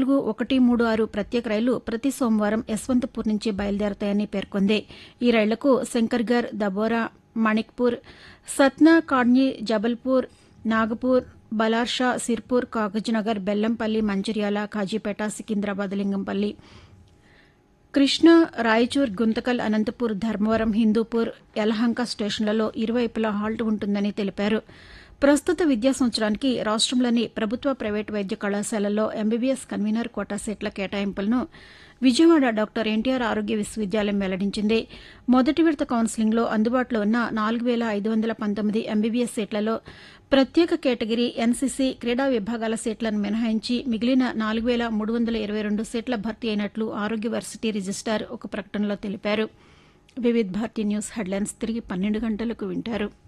నాలుగు ఒకటి మూడు ఆరు ప్రత్యేక రైళ్లు ప్రతి సోమవారం యశ్వంతపూర్ నుంచి బయలుదేరతాయని పేర్కొంది ఈ రైళ్లకు శంకర్గర్ దబోరా మణిక్పూర్ సత్నా కాడ్ని జబల్పూర్ నాగపూర్ బలార్షా సిర్పూర్ కాగజ్నగర్ బెల్లంపల్లి మంచిర్యాల కాజీపేట సికింద్రాబాద్ లింగంపల్లి కృష్ణ రాయచూర్ గుంతకల్ అనంతపూర్ ధర్మవరం హిందూపూర్ యలహంక స్టేషన్లలో ఇరువైపులా హాల్ట్ ఉంటుందని తెలిపారు ప్రస్తుత విద్యా సంవత్సరానికి రాష్టంలోని ప్రభుత్వ ప్రైవేటు వైద్య కళాశాలల్లో ఎంబీబీఎస్ కన్వీనర్ కోటా సీట్ల కేటాయింపులను విజయవాడ డాక్టర్ ఎన్టీఆర్ ఆరోగ్య విశ్వవిద్యాలయం వెల్లడించింది మొదటి విడత కౌన్సిలింగ్లో అందుబాటులో ఉన్న నాలుగు వేల ఐదు వందల పంతొమ్మిది ఎంబీబీఎస్ సీట్లలో ప్రత్యేక కేటగిరీ ఎన్సీసీ క్రీడా విభాగాల సీట్లను మినహాయించి మిగిలిన నాలుగు వేల మూడు వందల ఇరవై రెండు సీట్ల భర్తీ అయినట్లు ఆరోగ్య వర్సిటీ రిజిస్టార్ ఒక ప్రకటనలో తెలిపారు వివిధ్ భారతి న్యూస్ హెడ్లైన్స్ తిరిగి పన్నెండు గంటలకు వింటారు